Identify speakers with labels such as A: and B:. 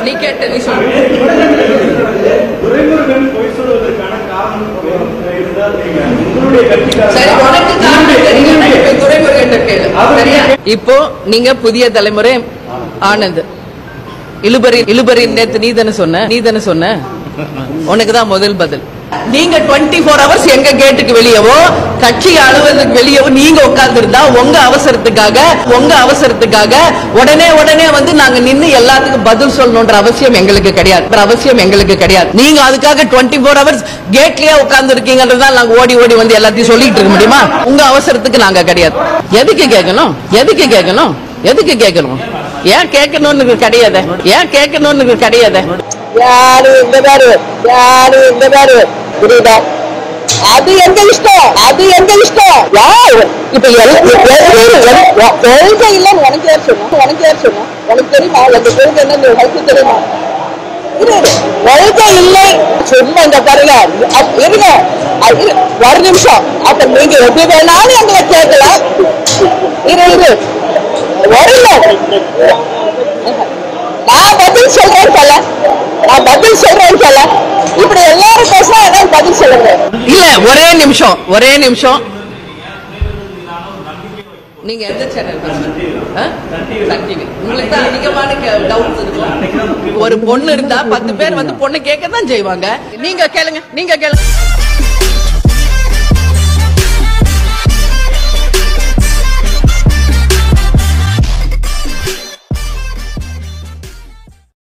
A: நீ கேட்ட நீ சொல்லு
B: துரைமுருகன் பொய் சொல்வதற்கான காரணம் இருந்தால் நீங்க உங்களுடைய கட்சிக்காரர்
A: சரி உனக்கு காரணம் தெரியும் இப்ப துரைமுருகன் கேளு சரியா இப்போ நீங்க புதிய தலைமுறை ஆனந்த் இழுபறி இழுபறி நேத்து நீ தானே சொன்ன நீ தானே சொன்ன உனக்கு தான் முதல் பதில் நீங்க 24 ஃபோர் ஹவர்ஸ் எங்க கேட்டுக்கு வெளியவோ கட்சி அலுவலகத்துக்கு வெளியவோ நீங்க உட்கார்ந்து இருந்தா உங்க அவசரத்துக்காக உங்க அவசரத்துக்காக உடனே உடனே வந்து நாங்க நின்னு எல்லாத்துக்கும் பதில் சொல்லணும்ன்ற அவசியம் எங்களுக்கு கிடையாது ஒரு அவசியம் எங்களுக்கு கிடையாது நீங்க அதுக்காக 24 ஃபோர் ஹவர்ஸ் கேட்லயே உட்கார்ந்து இருக்கீங்கன்றதால நாங்க ஓடி ஓடி வந்து எல்லாத்தையும் சொல்லிட்டு இருக்க முடியுமா உங்க அவசரத்துக்கு நாங்க கிடையாது எதுக்கு கேட்கணும் எதுக்கு கேட்கணும் எதுக்கு கேட்கணும் ஏன் கேட்கணும்னு கிடையாது ஏன் கேட்கணும்னு கிடையாது
C: யாரு இந்த பாரு யாரு இந்த பாரு புரியுதா அது எங்க இஷ்டம் அது எங்க இஷ்டம் யார் இப்ப எல்- எல்- எல்- எல்- கொள்கை இல்லைன்னு உனக்கு யார் சொன்னா உனக்கு யார் சொன்னா உனக்கு தெரியுமா அந்த கொள்கை என்ன உனக்கு தெரியுமா இரு, இரு. கொள்கை இல்லை சும்மா இந்த பாருங்க அப்- இருங்க அ- இரு. ஒரு நிமிஷம் அப்ப நீங்க எது வேணாலும் எங்களை கேட்கலாம் இரு இரு ஒரு நான் பதில் சொல்றேன் சொல்ல நான் பதில் சொல்றேன் சொல்ல இப்படி எல்லாரும் பேசினா என்ன பதில் சொல்லுங்க
A: இல்ல ஒரே நிமிஷம் ஒரே நிமிஷம் நீங்க எந்த சேனல் சன் டிவி உங்களுக்கு தான் அதிகமான டவுட்ஸ் இருக்கும் ஒரு பொண்ணு இருந்தா பத்து பேர் வந்து பொண்ணு கேட்க தான் செய்வாங்க நீங்க கேளுங்க நீங்க கேளுங்க